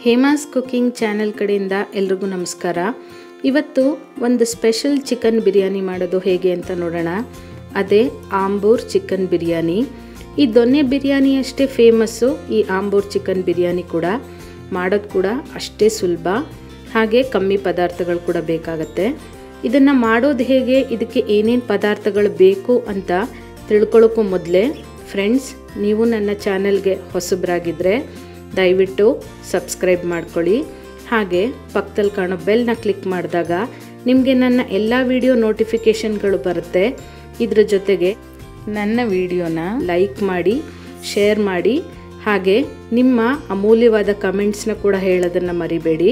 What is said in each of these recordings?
Hema's cooking channel ಕಡೆಯಿಂದ ಎಲ್ರಿಗೂ ನಮಸ್ಕಾರ ಇವತ್ತು ಒಂದು ಸ್ಪೆಷಲ್ ಚಿಕನ್ ಬಿರಿಯಾನಿ ಮಾಡೋದು ಹೇಗೆ ಅಂತ ನೋಡೋಣ ಅದೇ ಆಂಬೂರ್ ಚಿಕನ್ ಬಿರಿಯಾನಿ ಈ ದೊನ್ನೆ ಬಿರಿಯಾನಿ ಅಷ್ಟೇ ಫೇಮಸ್ಸು ಈ ಆಂಬೂರ್ ಚಿಕನ್ ಬಿರಿಯಾನಿ ಕೂಡ ಮಾಡೋದು ಕೂಡ ಅಷ್ಟೇ ಸುಲಭ ಹಾಗೆ ಕಮ್ಮಿ ಪದಾರ್ಥಗಳು ಕೂಡ ಬೇಕಾಗತ್ತೆ ಇದನ್ನು ಮಾಡೋದು ಹೇಗೆ ಇದಕ್ಕೆ ಏನೇನು ಪದಾರ್ಥಗಳು ಬೇಕು ಅಂತ ತಿಳ್ಕೊಳ್ಳೋಕ್ಕೂ ಮೊದಲೇ ಫ್ರೆಂಡ್ಸ್ ನೀವು ನನ್ನ ಚಾನೆಲ್ಗೆ ಹೊಸಬ್ರಾಗಿದ್ದರೆ ದಯವಿಟ್ಟು ಸಬ್ಸ್ಕ್ರೈಬ್ ಮಾಡ್ಕೊಳ್ಳಿ ಹಾಗೆ ಪಕ್ಕದಲ್ಲಿ ಕಾಣೋ ಬೆಲ್ನ ಕ್ಲಿಕ್ ಮಾಡಿದಾಗ ನಿಮಗೆ ನನ್ನ ಎಲ್ಲ ವಿಡಿಯೋ ನೋಟಿಫಿಕೇಷನ್ಗಳು ಬರುತ್ತೆ ಇದ್ರ ಜೊತೆಗೆ ನನ್ನ ವಿಡಿಯೋನ ಲೈಕ್ ಮಾಡಿ ಶೇರ್ ಮಾಡಿ ಹಾಗೆ ನಿಮ್ಮ ಅಮೂಲ್ಯವಾದ ಕಮೆಂಟ್ಸ್ನ ಕೂಡ ಹೇಳೋದನ್ನು ಮರಿಬೇಡಿ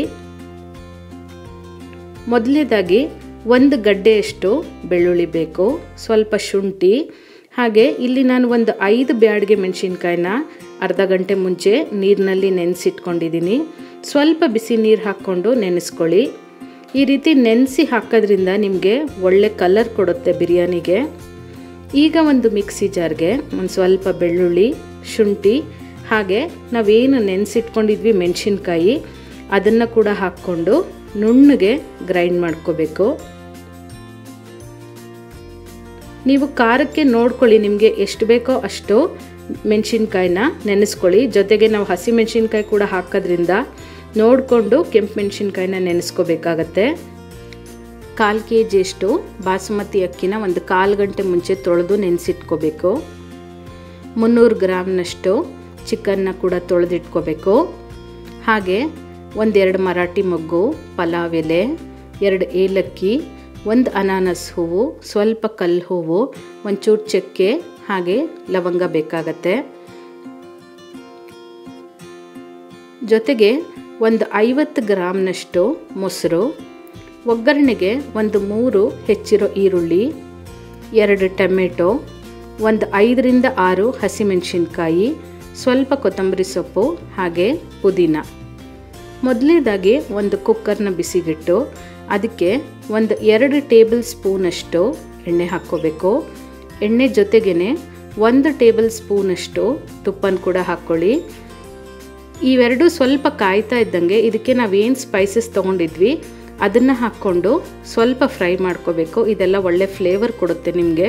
ಮೊದಲನೇದಾಗಿ ಒಂದು ಗಡ್ಡೆಯಷ್ಟು ಬೆಳ್ಳುಳ್ಳಿ ಬೇಕು ಸ್ವಲ್ಪ ಶುಂಠಿ ಹಾಗೆ ಇಲ್ಲಿ ನಾನು ಒಂದು ಐದು ಬ್ಯಾಡ್ಗೆ ಮೆಣಸಿನ್ಕಾಯಿನ ಅರ್ಧ ಗಂಟೆ ಮುಂಚೆ ನೀರಿನಲ್ಲಿ ನೆನೆಸಿಟ್ಕೊಂಡಿದ್ದೀನಿ ಸ್ವಲ್ಪ ಬಿಸಿ ನೀರು ಹಾಕ್ಕೊಂಡು ನೆನೆಸ್ಕೊಳ್ಳಿ ಈ ರೀತಿ ನೆನೆಸಿ ಹಾಕೋದ್ರಿಂದ ನಿಮಗೆ ಒಳ್ಳೆ ಕಲರ್ ಕೊಡುತ್ತೆ ಬಿರಿಯಾನಿಗೆ ಈಗ ಒಂದು ಮಿಕ್ಸಿ ಜಾರ್ಗೆ ಒಂದು ಸ್ವಲ್ಪ ಬೆಳ್ಳುಳ್ಳಿ ಶುಂಠಿ ಹಾಗೆ ನಾವೇನು ನೆನೆಸಿಟ್ಕೊಂಡಿದ್ವಿ ಮೆಣಸಿನ್ಕಾಯಿ ಅದನ್ನು ಕೂಡ ಹಾಕ್ಕೊಂಡು ನುಣ್ಣಗೆ ಗ್ರೈಂಡ್ ಮಾಡ್ಕೋಬೇಕು ನೀವು ಖಾರಕ್ಕೆ ನೋಡ್ಕೊಳ್ಳಿ ನಿಮಗೆ ಎಷ್ಟು ಬೇಕೋ ಅಷ್ಟು ಮೆಣಸಿನ್ಕಾಯಿನ ನೆನೆಸ್ಕೊಳ್ಳಿ ಜೊತೆಗೆ ನಾವು ಹಸಿ ಮೆಣಸಿನ್ಕಾಯಿ ಕೂಡ ಹಾಕೋದ್ರಿಂದ ನೋಡಿಕೊಂಡು ಕೆಂಪು ಮೆಣಸಿನ್ಕಾಯಿನ ನೆನೆಸ್ಕೋಬೇಕಾಗತ್ತೆ ಕಾಲು ಕೆ ಜಿಯಷ್ಟು ಬಾಸುಮತಿ ಅಕ್ಕಿನ ಒಂದು ಕಾಲು ಗಂಟೆ ಮುಂಚೆ ತೊಳೆದು ನೆನೆಸಿಟ್ಕೋಬೇಕು ಮುನ್ನೂರು ಗ್ರಾಮ್ನಷ್ಟು ಚಿಕನ್ನ ಕೂಡ ತೊಳೆದಿಟ್ಕೋಬೇಕು ಹಾಗೆ ಒಂದೆರಡು ಮರಾಠಿ ಮೊಗ್ಗು ಪಲಾವ್ ಎಲೆ ಎರಡು ಏಲಕ್ಕಿ ಒಂದು ಅನಾನಸ್ ಹೂವು ಸ್ವಲ್ಪ ಕಲ್ಲು ಹೂವು ಒಂಚೂರು ಚಕ್ಕೆ ಹಾಗೆ ಲವಂಗ ಬೇಕಾಗತ್ತೆ ಜೊತೆಗೆ ಒಂದು ಐವತ್ತು ಗ್ರಾಮ್ನಷ್ಟು ಮೊಸರು ಒಗ್ಗರಣೆಗೆ ಒಂದು ಮೂರು ಹೆಚ್ಚಿರೋ ಈರುಳ್ಳಿ ಎರಡು ಟೊಮೆಟೊ ಒಂದು ಐದರಿಂದ ಆರು ಹಸಿಮೆಣಸಿನ್ಕಾಯಿ ಸ್ವಲ್ಪ ಕೊತ್ತಂಬರಿ ಸೊಪ್ಪು ಹಾಗೆ ಪುದೀನ ಮೊದಲನೇದಾಗಿ ಒಂದು ಕುಕ್ಕರ್ನ ಬಿಸಿಗಿಟ್ಟು ಅದಕ್ಕೆ ಒಂದು ಎರಡು ಟೇಬಲ್ ಸ್ಪೂನಷ್ಟು ಎಣ್ಣೆ ಹಾಕ್ಕೋಬೇಕು ಎಣ್ಣೆ ಜೊತೆಗೇ ಒಂದು ಟೇಬಲ್ ಸ್ಪೂನಷ್ಟು ತುಪ್ಪನ ಕೂಡ ಹಾಕ್ಕೊಳ್ಳಿ ಇವೆರಡು ಸ್ವಲ್ಪ ಕಾಯ್ತಾ ಇದ್ದಂಗೆ ಇದಕ್ಕೆ ನಾವೇನು ಸ್ಪೈಸಸ್ ತೊಗೊಂಡಿದ್ವಿ ಅದನ್ನು ಹಾಕ್ಕೊಂಡು ಸ್ವಲ್ಪ ಫ್ರೈ ಮಾಡ್ಕೋಬೇಕು ಇದೆಲ್ಲ ಒಳ್ಳೆ ಫ್ಲೇವರ್ ಕೊಡುತ್ತೆ ನಿಮಗೆ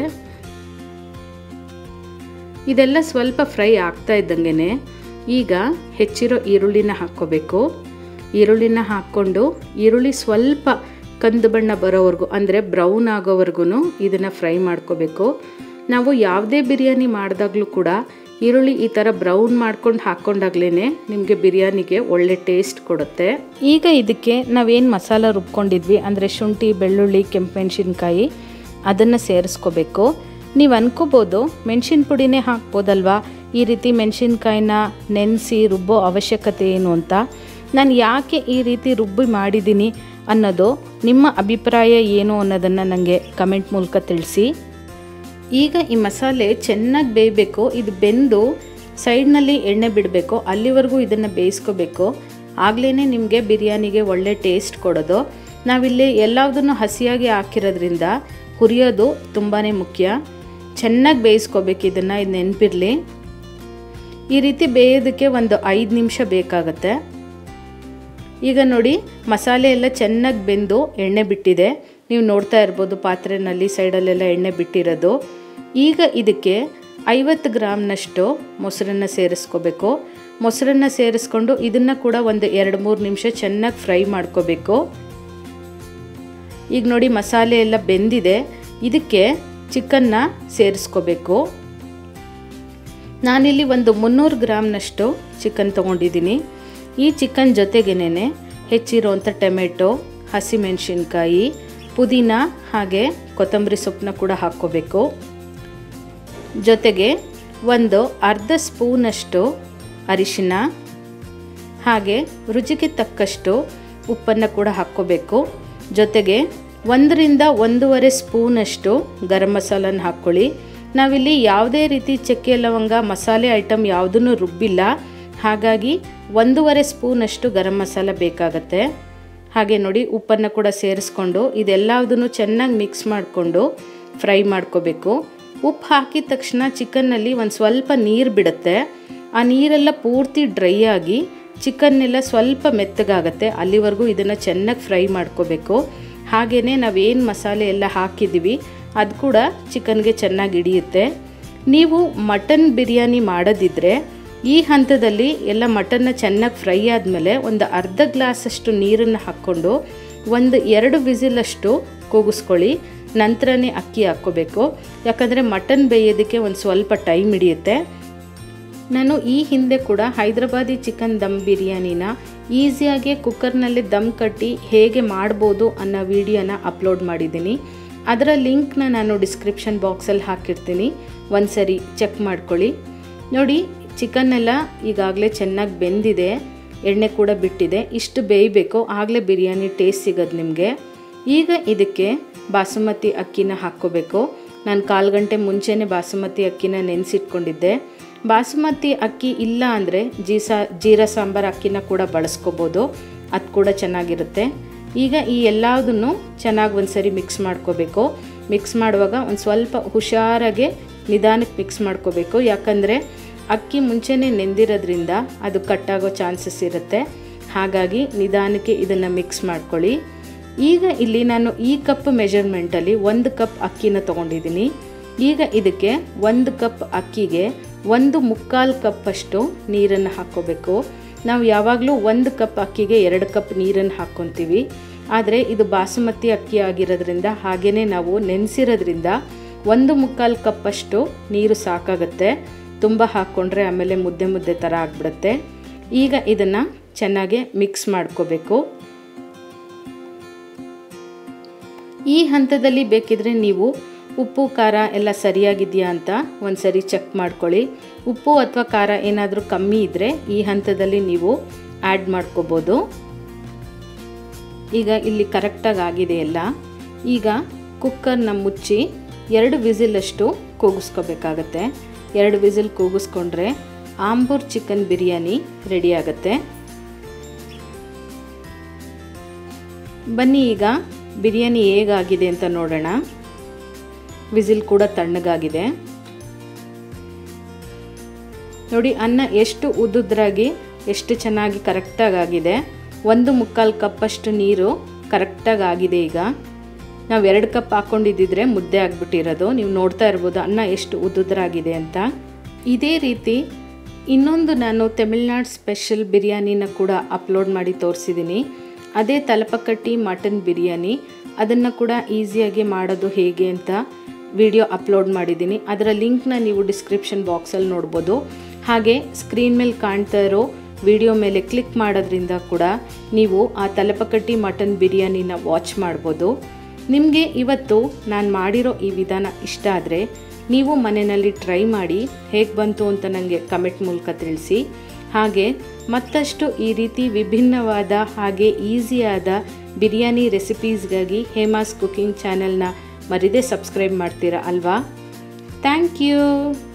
ಇದೆಲ್ಲ ಸ್ವಲ್ಪ ಫ್ರೈ ಆಗ್ತಾ ಇದ್ದಂಗೆ ಈಗ ಹೆಚ್ಚಿರೋ ಈರುಳ್ಳಿನ ಹಾಕ್ಕೋಬೇಕು ಈರುಳ್ಳಿನ ಹಾಕ್ಕೊಂಡು ಈರುಳ್ಳಿ ಸ್ವಲ್ಪ ಕಂದು ಬಣ್ಣ ಬರೋವರೆಗೂ ಅಂದರೆ ಬ್ರೌನ್ ಆಗೋವರೆಗೂ ಇದನ್ನು ಫ್ರೈ ಮಾಡ್ಕೋಬೇಕು ನಾವು ಯಾವುದೇ ಬಿರಿಯಾನಿ ಮಾಡಿದಾಗಲೂ ಕೂಡ ಈರುಳ್ಳಿ ಈ ಥರ ಬ್ರೌನ್ ಮಾಡ್ಕೊಂಡು ಹಾಕ್ಕೊಂಡಾಗ್ಲೇ ನಿಮಗೆ ಬಿರಿಯಾನಿಗೆ ಒಳ್ಳೆ ಟೇಸ್ಟ್ ಕೊಡುತ್ತೆ ಈಗ ಇದಕ್ಕೆ ನಾವೇನು ಮಸಾಲ ರುಬ್ಕೊಂಡಿದ್ವಿ ಅಂದರೆ ಶುಂಠಿ ಬೆಳ್ಳುಳ್ಳಿ ಕೆಂಪು ಮೆಣಸಿನ್ಕಾಯಿ ಅದನ್ನು ಸೇರಿಸ್ಕೋಬೇಕು ನೀವು ಅನ್ಕೋಬೋದು ಮೆಣಸಿನ ಪುಡಿನೇ ಹಾಕ್ಬೋದಲ್ವಾ ಈ ರೀತಿ ಮೆಣಸಿನ್ಕಾಯಿನ ನೆನೆಸಿ ರುಬ್ಬೋ ಅವಶ್ಯಕತೆ ಏನು ಅಂತ ನಾನು ಯಾಕೆ ಈ ರೀತಿ ರುಬ್ಬಿ ಮಾಡಿದ್ದೀನಿ ಅನ್ನೋದು ನಿಮ್ಮ ಅಭಿಪ್ರಾಯ ಏನು ಅನ್ನೋದನ್ನು ನನಗೆ ಕಮೆಂಟ್ ಮೂಲಕ ತಿಳಿಸಿ ಈಗ ಈ ಮಸಾಲೆ ಚೆನ್ನಾಗಿ ಬೇಯಬೇಕು ಇದು ಬೆಂದು ಸೈಡ್ನಲ್ಲಿ ಎಣ್ಣೆ ಬಿಡಬೇಕು ಅಲ್ಲಿವರೆಗೂ ಇದನ್ನು ಬೇಯಿಸ್ಕೋಬೇಕು ಆಗಲೇ ನಿಮಗೆ ಬಿರಿಯಾನಿಗೆ ಒಳ್ಳೆ ಟೇಸ್ಟ್ ಕೊಡೋದು ನಾವಿಲ್ಲಿ ಎಲ್ಲದನ್ನು ಹಸಿಯಾಗಿ ಹಾಕಿರೋದ್ರಿಂದ ಹುರಿಯೋದು ತುಂಬಾ ಮುಖ್ಯ ಚೆನ್ನಾಗಿ ಬೇಯಿಸ್ಕೋಬೇಕು ಇದನ್ನು ಇದು ನೆನಪಿರಲಿ ಈ ರೀತಿ ಬೇಯೋದಕ್ಕೆ ಒಂದು ಐದು ನಿಮಿಷ ಬೇಕಾಗತ್ತೆ ಈಗ ನೋಡಿ ಮಸಾಲೆ ಎಲ್ಲ ಚೆನ್ನಾಗಿ ಬೆಂದು ಎಣ್ಣೆ ಬಿಟ್ಟಿದೆ ನೀವು ನೋಡ್ತಾ ಇರ್ಬೋದು ಪಾತ್ರೆಯಲ್ಲಿ ಸೈಡಲ್ಲೆಲ್ಲ ಎಣ್ಣೆ ಬಿಟ್ಟಿರೋದು ಈಗ ಇದಕ್ಕೆ ಐವತ್ತು ಗ್ರಾಮ್ನಷ್ಟು ಮೊಸರನ್ನು ಸೇರಿಸ್ಕೋಬೇಕು ಮೊಸರನ್ನು ಸೇರಿಸ್ಕೊಂಡು ಇದನ್ನು ಕೂಡ ಒಂದು ಎರಡು ಮೂರು ನಿಮಿಷ ಚೆನ್ನಾಗಿ ಫ್ರೈ ಮಾಡ್ಕೋಬೇಕು ಈಗ ನೋಡಿ ಮಸಾಲೆ ಎಲ್ಲ ಬೆಂದಿದೆ ಇದಕ್ಕೆ ಚಿಕನ್ನ ಸೇರಿಸ್ಕೋಬೇಕು ನಾನಿಲ್ಲಿ ಒಂದು ಮುನ್ನೂರು ಗ್ರಾಮ್ನಷ್ಟು ಚಿಕನ್ ತೊಗೊಂಡಿದ್ದೀನಿ ಈ ಚಿಕನ್ ಜೊತೆಗೇನೆ ಹೆಚ್ಚಿರೋವಂಥ ಟೊಮೆಟೊ ಹಸಿಮೆಣಸಿನ್ಕಾಯಿ ಪುದೀನ ಹಾಗೆ ಕೊತ್ತಂಬರಿ ಸೊಪ್ಪನ್ನ ಕೂಡ ಹಾಕ್ಕೋಬೇಕು ಜೊತೆಗೆ ಒಂದು ಅರ್ಧ ಸ್ಪೂನಷ್ಟು ಅರಿಶಿನ ಹಾಗೆ ರುಚಿಗೆ ತಕ್ಕಷ್ಟು ಉಪ್ಪನ್ನು ಕೂಡ ಹಾಕ್ಕೋಬೇಕು ಜೊತೆಗೆ ಒಂದರಿಂದ ಒಂದೂವರೆ ಸ್ಪೂನಷ್ಟು ಗರಂ ಮಸಾಲನ ಹಾಕ್ಕೊಳ್ಳಿ ನಾವಿಲ್ಲಿ ಯಾವುದೇ ರೀತಿ ಚಕ್ಕೆ ಲವಂಗ ಮಸಾಲೆ ಐಟಮ್ ಯಾವುದನ್ನು ರುಬ್ಬಿಲ್ಲ ಹಾಗಾಗಿ ಒಂದೂವರೆ ಸ್ಪೂನಷ್ಟು ಗರಂ ಮಸಾಲ ಬೇಕಾಗತ್ತೆ ಹಾಗೆ ನೋಡಿ ಉಪ್ಪನ್ನು ಕೂಡ ಸೇರಿಸ್ಕೊಂಡು ಇದೆಲ್ಲದನ್ನು ಚೆನ್ನಾಗಿ ಮಿಕ್ಸ್ ಮಾಡಿಕೊಂಡು ಫ್ರೈ ಮಾಡ್ಕೋಬೇಕು ಉಪ್ಪು ಹಾಕಿದ ತಕ್ಷಣ ಚಿಕನ್ನಲ್ಲಿ ಒಂದು ಸ್ವಲ್ಪ ನೀರು ಬಿಡುತ್ತೆ ಆ ನೀರೆಲ್ಲ ಪೂರ್ತಿ ಡ್ರೈ ಆಗಿ ಚಿಕನ್ನೆಲ್ಲ ಸ್ವಲ್ಪ ಮೆತ್ತಗಾಗತ್ತೆ ಅಲ್ಲಿವರೆಗೂ ಇದನ್ನು ಚೆನ್ನಾಗಿ ಫ್ರೈ ಮಾಡ್ಕೋಬೇಕು ಹಾಗೆಯೇ ನಾವೇನು ಮಸಾಲೆ ಎಲ್ಲ ಹಾಕಿದ್ದೀವಿ ಅದು ಕೂಡ ಚಿಕನ್ಗೆ ಚೆನ್ನಾಗಿ ಹಿಡಿಯುತ್ತೆ ನೀವು ಮಟನ್ ಬಿರಿಯಾನಿ ಮಾಡೋದಿದ್ರೆ ಈ ಹಂತದಲ್ಲಿ ಎಲ್ಲ ಮಟನ್ನ ಚೆನ್ನಾಗಿ ಫ್ರೈ ಆದಮೇಲೆ ಒಂದು ಅರ್ಧ ಗ್ಲಾಸಷ್ಟು ನೀರನ್ನು ಹಾಕ್ಕೊಂಡು ಒಂದು ಎರಡು ವಿಸಿಲಷ್ಟು ಕೂಗಿಸ್ಕೊಳ್ಳಿ ನಂತರನೇ ಅಕ್ಕಿ ಹಾಕ್ಕೋಬೇಕು ಯಾಕಂದರೆ ಮಟನ್ ಬೇಯೋದಕ್ಕೆ ಒಂದು ಸ್ವಲ್ಪ ಟೈಮ್ ಹಿಡಿಯುತ್ತೆ ನಾನು ಈ ಹಿಂದೆ ಕೂಡ ಹೈದ್ರಾಬಾದಿ ಚಿಕನ್ ದಮ್ ಬಿರಿಯಾನಿನ ಈಸಿಯಾಗಿ ಕುಕ್ಕರ್ನಲ್ಲಿ ದಮ್ ಕಟ್ಟಿ ಹೇಗೆ ಮಾಡ್ಬೋದು ಅನ್ನೋ ವಿಡಿಯೋನ ಅಪ್ಲೋಡ್ ಮಾಡಿದ್ದೀನಿ ಅದರ ಲಿಂಕ್ನ ನಾನು ಡಿಸ್ಕ್ರಿಪ್ಷನ್ ಬಾಕ್ಸಲ್ಲಿ ಹಾಕಿರ್ತೀನಿ ಒಂದು ಸರಿ ಚೆಕ್ ಮಾಡ್ಕೊಳ್ಳಿ ನೋಡಿ ಚಿಕನ್ ಎಲ್ಲ ಈಗಾಗಲೇ ಚೆನ್ನಾಗಿ ಬೆಂದಿದೆ ಎಣ್ಣೆ ಕೂಡ ಬಿಟ್ಟಿದೆ ಇಷ್ಟು ಬೇಯಬೇಕು ಆಗಲೇ ಬಿರಿಯಾನಿ ಟೇಸ್ಟ್ ಸಿಗೋದು ನಿಮಗೆ ಈಗ ಇದಕ್ಕೆ ಬಾಸುಮತಿ ಅಕ್ಕಿನ ಹಾಕ್ಕೋಬೇಕು ನಾನು ಕಾಲು ಗಂಟೆ ಮುಂಚೆನೇ ಬಾಸುಮತಿ ಅಕ್ಕಿನ ನೆನೆಸಿಟ್ಕೊಂಡಿದ್ದೆ ಬಾಸುಮತಿ ಅಕ್ಕಿ ಇಲ್ಲ ಅಂದರೆ ಜೀಸಾ ಜೀರಾ ಸಾಂಬಾರು ಅಕ್ಕಿನ ಕೂಡ ಬಳಸ್ಕೋಬೋದು ಅದು ಕೂಡ ಚೆನ್ನಾಗಿರುತ್ತೆ ಈಗ ಈ ಎಲ್ಲದನ್ನು ಚೆನ್ನಾಗಿ ಒಂದು ಸರಿ ಮಿಕ್ಸ್ ಮಾಡ್ಕೋಬೇಕು ಮಿಕ್ಸ್ ಮಾಡುವಾಗ ಒಂದು ಸ್ವಲ್ಪ ಹುಷಾರಾಗೆ ನಿಧಾನಕ್ಕೆ ಮಿಕ್ಸ್ ಮಾಡ್ಕೋಬೇಕು ಯಾಕಂದರೆ ಅಕ್ಕಿ ಮುಂಚೆನೇ ನೆಂದಿರೋದ್ರಿಂದ ಅದು ಕಟ್ಟಾಗೋ ಚಾನ್ಸಸ್ ಇರುತ್ತೆ ಹಾಗಾಗಿ ನಿಧಾನಕ್ಕೆ ಇದನ್ನು ಮಿಕ್ಸ್ ಮಾಡ್ಕೊಳ್ಳಿ ಈಗ ಇಲ್ಲಿ ನಾನು ಈ ಕಪ್ ಮೆಜರ್ಮೆಂಟಲ್ಲಿ ಒಂದು ಕಪ್ ಅಕ್ಕಿನ ತೊಗೊಂಡಿದ್ದೀನಿ ಈಗ ಇದಕ್ಕೆ ಒಂದು ಕಪ್ ಅಕ್ಕಿಗೆ ಒಂದು ಮುಕ್ಕಾಲು ಕಪ್ಪಷ್ಟು ನೀರನ್ನು ಹಾಕ್ಕೋಬೇಕು ನಾವು ಯಾವಾಗಲೂ ಒಂದು ಕಪ್ ಅಕ್ಕಿಗೆ ಎರಡು ಕಪ್ ನೀರನ್ನು ಹಾಕ್ಕೊತೀವಿ ಆದರೆ ಇದು ಬಾಸುಮತಿ ಅಕ್ಕಿ ಆಗಿರೋದ್ರಿಂದ ಹಾಗೆಯೇ ನಾವು ನೆನೆಸಿರೋದ್ರಿಂದ ಒಂದು ಮುಕ್ಕಾಲು ಕಪ್ಪಷ್ಟು ನೀರು ಸಾಕಾಗುತ್ತೆ ತುಂಬ ಹಾಕ್ಕೊಂಡ್ರೆ ಆಮೇಲೆ ಮುದ್ದೆ ಮುದ್ದೆ ಥರ ಆಗಿಬಿಡುತ್ತೆ ಈಗ ಇದನ್ನು ಚೆನ್ನಾಗಿ ಮಿಕ್ಸ್ ಮಾಡ್ಕೋಬೇಕು ಈ ಹಂತದಲ್ಲಿ ಬೇಕಿದ್ರೆ ನೀವು ಉಪ್ಪು ಖಾರ ಎಲ್ಲ ಸರಿಯಾಗಿದೆಯಾ ಅಂತ ಒಂದು ಸರಿ ಚೆಕ್ ಮಾಡ್ಕೊಳ್ಳಿ ಉಪ್ಪು ಅಥವಾ ಖಾರ ಏನಾದರೂ ಕಮ್ಮಿ ಇದ್ದರೆ ಈ ಹಂತದಲ್ಲಿ ನೀವು ಆ್ಯಡ್ ಮಾಡ್ಕೋಬೋದು ಈಗ ಇಲ್ಲಿ ಕರೆಕ್ಟಾಗಿ ಆಗಿದೆ ಎಲ್ಲ ಈಗ ಕುಕ್ಕರ್ನ ಮುಚ್ಚಿ ಎರಡು ವಿಸಿಲಷ್ಟು ಕೂಗಿಸ್ಕೋಬೇಕಾಗತ್ತೆ ಎರಡು ವಿಸಿಲ್ ಕೂಗಿಸ್ಕೊಂಡ್ರೆ ಆಂಬೂರ್ ಚಿಕನ್ ಬಿರಿಯಾನಿ ರೆಡಿ ಆಗುತ್ತೆ ಬನ್ನಿ ಈಗ ಬಿರಿಯಾನಿ ಹೇಗಾಗಿದೆ ಅಂತ ನೋಡೋಣ ವಿಸಿಲ್ ಕೂಡ ತಣ್ಣಗಾಗಿದೆ ನೋಡಿ ಅನ್ನ ಎಷ್ಟು ಉದ್ದುದ್ರಾಗಿ ಎಷ್ಟು ಚೆನ್ನಾಗಿ ಕರೆಕ್ಟಾಗಿ ಆಗಿದೆ ಒಂದು ಮುಕ್ಕಾಲು ಕಪ್ಪಷ್ಟು ನೀರು ಕರೆಕ್ಟಾಗಿ ಆಗಿದೆ ಈಗ ನಾವು ಎರಡು ಕಪ್ ಹಾಕ್ಕೊಂಡಿದ್ದಿದ್ರೆ ಮುದ್ದೆ ಆಗಿಬಿಟ್ಟಿರೋದು ನೀವು ನೋಡ್ತಾ ಇರ್ಬೋದು ಅನ್ನ ಎಷ್ಟು ಉದ್ದುದ್ರಾಗಿದೆ ಅಂತ ಇದೇ ರೀತಿ ಇನ್ನೊಂದು ನಾನು ತಮಿಳ್ನಾಡು ಸ್ಪೆಷಲ್ ಬಿರಿಯಾನಿನ ಕೂಡ ಅಪ್ಲೋಡ್ ಮಾಡಿ ತೋರಿಸಿದ್ದೀನಿ ಅದೇ ತಲಪಕಟ್ಟಿ ಮಟನ್ ಬಿರಿಯಾನಿ ಅದನ್ನು ಕೂಡ ಈಸಿಯಾಗಿ ಮಾಡೋದು ಹೇಗೆ ಅಂತ ವಿಡಿಯೋ ಅಪ್ಲೋಡ್ ಮಾಡಿದ್ದೀನಿ ಅದರ ಲಿಂಕ್ನ ನೀವು ಡಿಸ್ಕ್ರಿಪ್ಷನ್ ಬಾಕ್ಸಲ್ಲಿ ನೋಡ್ಬೋದು ಹಾಗೆ ಸ್ಕ್ರೀನ್ ಮೇಲೆ ಕಾಣ್ತಾ ಇರೋ ವಿಡಿಯೋ ಮೇಲೆ ಕ್ಲಿಕ್ ಮಾಡೋದ್ರಿಂದ ಕೂಡ ನೀವು ಆ ತಲಪಕಟ್ಟಿ ಮಟನ್ ಬಿರಿಯಾನಿನ ವಾಚ್ ಮಾಡ್ಬೋದು ನಿಮಗೆ ಇವತ್ತು ನಾನು ಮಾಡಿರೋ ಈ ವಿಧಾನ ಇಷ್ಟ ಆದರೆ ನೀವು ಮನೆಯಲ್ಲಿ ಟ್ರೈ ಮಾಡಿ ಹೇಗೆ ಬಂತು ಅಂತ ನನಗೆ ಕಮೆಂಟ್ ಮೂಲಕ ತಿಳಿಸಿ ಹಾಗೆ ಮತ್ತಷ್ಟು ಈ ರೀತಿ ವಿಭಿನ್ನವಾದ ಹಾಗೆ ಈಸಿಯಾದ ಬಿರಿಯಾನಿ ರೆಸಿಪೀಸ್ಗಾಗಿ ಹೇಮಾಸ್ ಕುಕಿಂಗ್ ಚಾನೆಲ್ನ ಮರಿದೇ ಸಬ್ಸ್ಕ್ರೈಬ್ ಮಾಡ್ತೀರಾ ಅಲ್ವಾ ಥ್ಯಾಂಕ್ ಯು